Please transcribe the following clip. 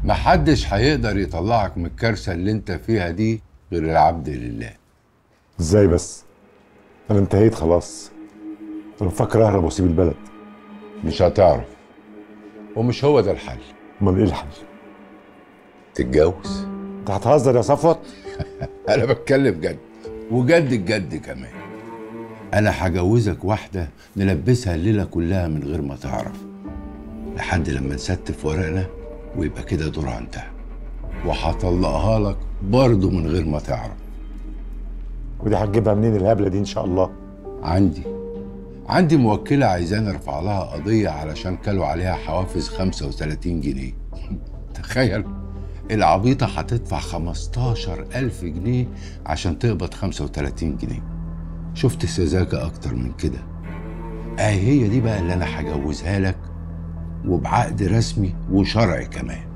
محدش هيقدر يطلعك من الكارثه اللي انت فيها دي غير العبد لله ازاي بس انا انتهيت خلاص انا بفكر اهرب واسيب البلد مش هتعرف ومش هو ده الحل امال ايه الحل تتجوز انت هتهزر يا صفوت انا بتكلم جد وجد الجد كمان انا هجوزك واحده نلبسها الليله كلها من غير ما تعرف لحد لما نستف ورقنا ويبقى كده دورها انتهى وهطلقها لك برضه من غير ما تعرف ودي هتجيبها منين الهبله دي ان شاء الله عندي عندي موكلة عايزاني ارفع لها قضية علشان كلوا عليها حوافز 35 جنيه تخيل العبيطة هتدفع 15 ألف جنيه عشان تقبض 35 جنيه شفت سذاجة أكتر من كده أهي هي دي بقى اللي أنا هجوزها لك وبعقد رسمي وشرعي كمان